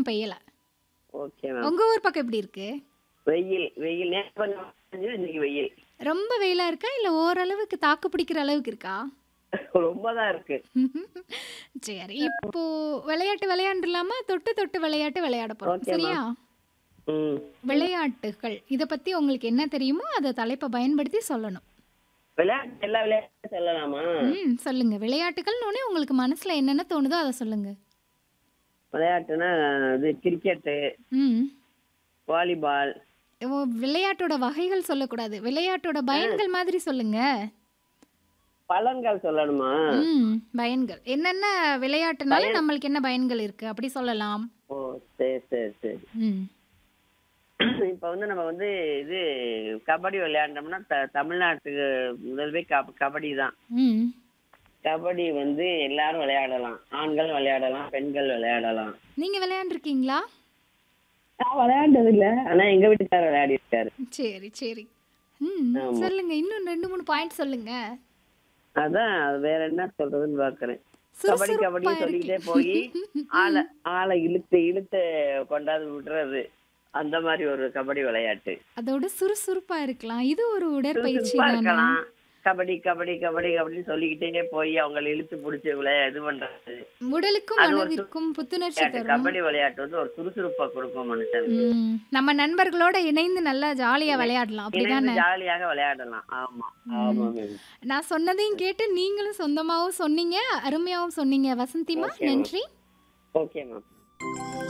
இன்னும் பெய்யல okay ma'am உங்க ஊர் பக்கம் எப்படி இருக்கு வெயில் வெயில் நேற்று கொஞ்சம் மழை, இன்னைக்கு வெயில் ரொம்ப வெயிலா இருக்கா இல்ல ஓரளவுக்கு தாக்கு பிடிக்கிற அளவுக்கு இருக்கா ரொம்ப தான் இருக்கு சரி இப்போ விளையாட்டு விளையாண்டுலாமா தொட்டு தொட்டு விளையாட்டு விளையாட போறோம் Okay, சரியா ம் விளையாட்டுகள் இத பத்தி உங்களுக்கு என்ன தெரியுமோ அதை தலைப்பை பயன்படுத்தி சொல்லணும் விளையாட்டு எல்லா விளையாட்டும் சொல்லலாமா ம் சொல்லுங்க விளையாட்டுகள்னு உடனே உங்களுக்கு மனசுல என்னென்ன தோணுதோ அதை சொல்லுங்க விளையாட்டுனா இது கிரிக்கெட்டு ம் வாலிபால் ஓ, விளையாட்டோட வகைகள் சொல்லக்கூடாது விளையாட்டோட பயன்கள் மாதிரி சொல்லுங்க பழங்கள் சொல்லணுமா ம் பயன்கள் என்னென்ன விளையாட்டுனால நம்மளுக்கு என்ன பயன்கள் இருக்கு அப்படி சொல்லலாம் ஓ சரி சரி சரி ம் இப்ப வந்து நம்ம வந்து இது கபடி விளையாண்டோம்னா த- தமிழ்நாட்டுக்கு முதல்வே கப கபடி தான் ம் கபடி வந்து எல்லாரும் விளையாடலாம் ஆண்கள் விளையாடலாம் பெண்கள் விளையாடலாம் நீங்க விளையாண்டுருக்கீங்களா நான் விளையாண்டது இல்ல ஆனா எங்க வீட்டுக்காரர் விளையாடி இருக்காரு சரி சரி ம் ஆமா. சொல்லுங்க இன்னும் ரெண்டு மூணு பாயிண்ட் சொல்லுங்க அதான் அது வேற என்ன சொல்றதுன்னு பாக்குறேன் கபடி கபடி சுறுசுறுப்பா சொல்லிக்கிட்டே இருக்கு. போய் ஆளை ஆளை இழுத்து இழுத்து கொண்டாந்து விடுறது அந்த மாதிரி ஒரு கபடி விளையாட்டு அதோட சுறுசுறுப்பா இருக்கலாம் இது ஒரு உடற்பயிற்சி சுறுசுறுப்பா தானே இருக்கலாம் கபடி கபடி கபடி கபடின்னு சொல்லிக்கிட்டே போய் அவங்களை இழுத்து பிடிச்சி விளையா இது பண்றது உடலுக்கும் அது ஒரு மனதிற்கும் புத்துணர்ச்சி விளையாட்டு. தரும் கபடி விளையாட்டு வந்து ஒரு சுறுசுறுப்பா கொடுக்கும் மனுஷனுக்கு ம், நம்ம நண்பர்களோட இணைந்து நல்லா ஜாலியா விளையாடலாம் அப்படிதானே இணைந்து ஜாலியாக விளையாடலாம் ஆமா ஆமா மேம் நான் சொன்னதையும் கேட்டு நீங்களும் சொந்தமாவும் சொன்னீங்க அருமையாவும் சொன்னீங்க வசந்திமா Okay, ma'am. நன்றி ஓகே மேம்